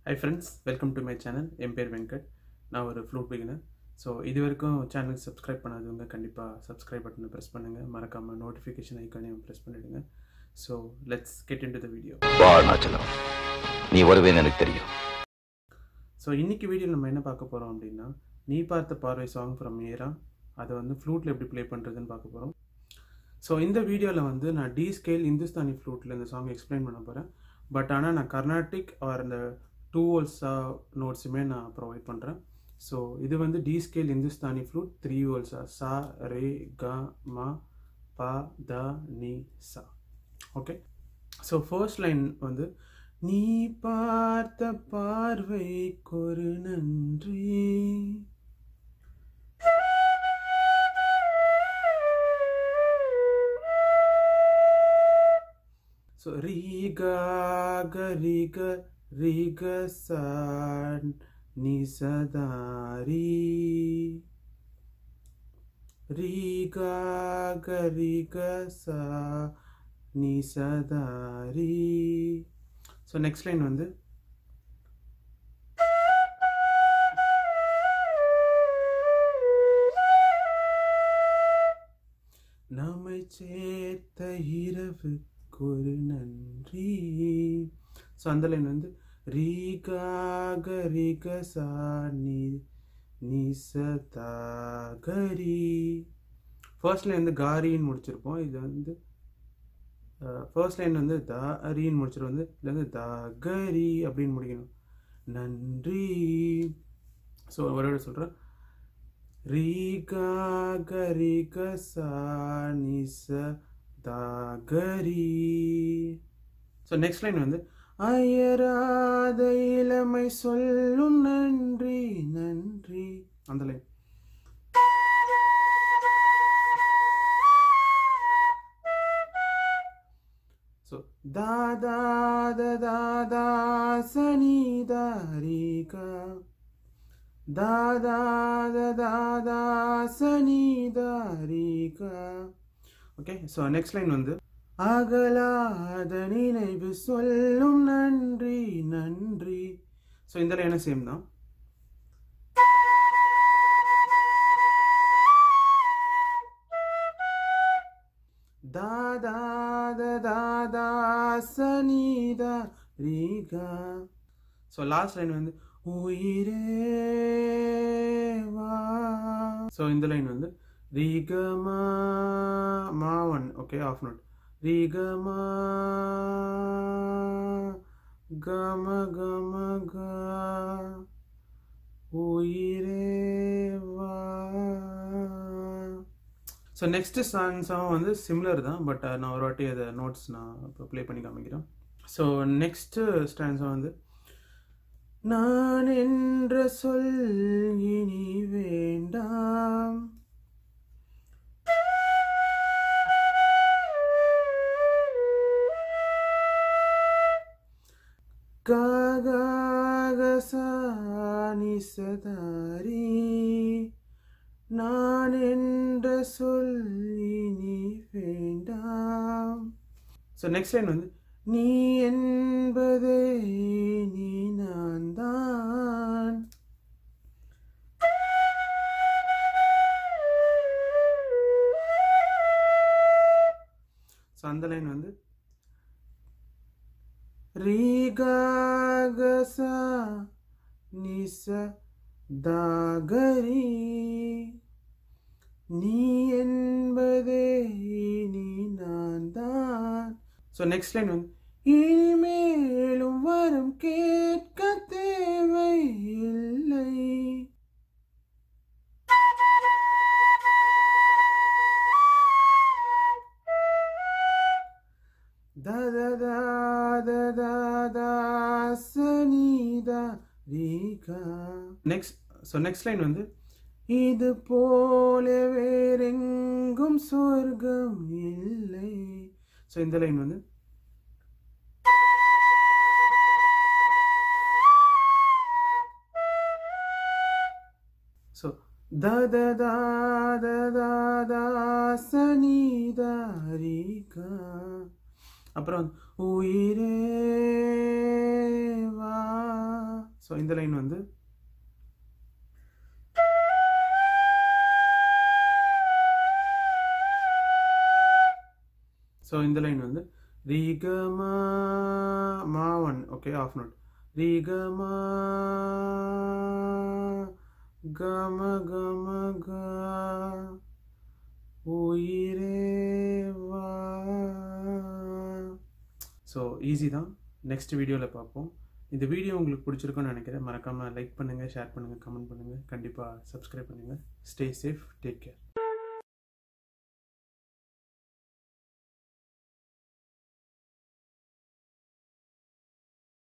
high friends welcome to my channel என் பேர் வெங்கட் நான் ஒரு ஃப்ளூட் பிகினர் ஸோ இது வரைக்கும் சேனலுக்கு சப்ஸ்கிரைப் பண்ணாதவங்க கண்டிப்பாக சப்ஸ்கிரைப் பட்டனை ப்ரெஸ் பண்ணுங்கள் மறக்காமல் நோட்டிஃபிகேஷன் ஐக்கானையும் ப்ரெஸ் பண்ணிவிடுங்க so let's get into the video வா அருணாச்சலம் நீ வருவேன்னு எனக்கு தெரியும் ஸோ இன்னைக்கு வீடியோ நம்ம என்ன பார்க்க போகிறோம் அப்படின்னா நீ பார்த்த பார்வை சாங் ஃப்ரம் ஏரா அதை வந்து ஃப்ளூட்டில் எப்படி ப்ளே பண்ணுறதுன்னு பார்க்க போகிறோம் ஸோ இந்த வீடியோவில் வந்து நான் டி ஸ்கேல் இந்துஸ்தானி ஃப்ளூட்டில் இந்த சாங் எக்ஸ்பிளைன் பண்ண போகிறேன் பட் ஆனால் நான் கர்நாடிக் ஆர் இந்த டூ வோல்ஸா நோட்ஸுமே நான் ப்ரொவைட் பண்ணுறேன் ஸோ இது வந்து D scale Hindustani flute three வோல்ஸா சா ரே க ம ப த நீ சா ஓகே ஸோ ஃபர்ஸ்ட் லைன் வந்து நீ பார்த்த பார்வைக்கொரு நன்றி ஸோ ரீக கரிக ரிக சான் நிசதாரி ரீக கரிக சா நிசதாரி ஸோ நெக்ஸ்ட் லைன் வந்து நம்மை சேர்த்த இரவுக்கொரு நன்றி ஸோ அந்த லைன் வந்து ரீகாக ரிக சா நி நிசதாகரி ஃபர்ஸ்ட் லைன் வந்து காரின்னு முடிச்சிருப்போம் இது வந்து ஃபர்ஸ்ட் லைன் வந்து த அரின்னு முடிச்சிட்டு வந்து இதில் வந்து த கரி அப்படின்னு முடிக்கணும் நன்றி ஸோ ஒரு சொல்கிறேன் ரீகா கரிக சா நிச தாகரி ஸோ நெக்ஸ்ட் லைன் வந்து அயராத இளமை சொல்லும் நன்றி நன்றி அந்த லைன் ஸோ தாதா தாதா சனி தாரிகா தாதா தாதா சனி தாரிகா ஓகே ஸோ நெக்ஸ்ட் லைன் வந்து அகலாத நினைவு சொல்லும் நன்றி நன்றி ஸோ இந்த லைனை சேம் தான் தாதா தாதா சனிதா ரீகா ஸோ லாஸ்ட் லைன் வந்து உயிரே வா ஸோ இந்த லைன் வந்து ரீகமா மா ஒன் ஓகே ஆஃப் நோட் ரீகமா கம கம க உயிரே வா ஸோ நெக்ஸ்ட் சாங்ஸும் வந்து சிமிலர் தான் பட் நான் ஒரு வாட்டி அதை நோட்ஸ் நான் இப்போ ப்ளே பண்ணி காமிக்கிறேன் ஸோ நெக்ஸ்ட்டு ஸ்டான்ஸும் வந்து நான் என்ற சொல் இனி வேண்டாம் காகாகசானி சதாரி நான் என்ற சொல் இனி வேண்டாம் ஸோ நெக்ஸ்ட் லைன் வந்து நீ என்பதே நீ நான் தான் ஸோ அந்த லைன் வந்து ரீகாகசா நிச தாகரி நீ என்பதே நீ நான் தான் ஸோ நெக்ஸ்ட் லைன் வந்து இனிமேலும் வரும் கேட்க தேவை இல்லை நெக்ஸ்ட் ஸோ நெக்ஸ்ட் லைன் வந்து இது போல வேறெங்கும் சொர்க்கம் இல்லை ஸோ இந்த லைன் வந்து ஸோ த த த த த த சனி தாரிகா அப்புறம் உயிரே வா ஸோ இந்த லைன் வந்து ஸோ இந்த லைன் வந்து ரீகமா மா ஒன் ஓகே ஆஃப் நோட் ரீகமா கம கம க உயிரே வா ஸோ ஈஸி தான் நெக்ஸ்ட் வீடியோவில் பார்ப்போம் இந்த வீடியோ உங்களுக்கு பிடிச்சிருக்குன்னு நினைக்கிறேன் மறக்காமல் லைக் பண்ணுங்கள் ஷேர் பண்ணுங்கள் கமெண்ட் பண்ணுங்கள் கண்டிப்பாக சப்ஸ்கிரைப் பண்ணுங்கள் ஸ்டே சேஃப் டேக் கேர்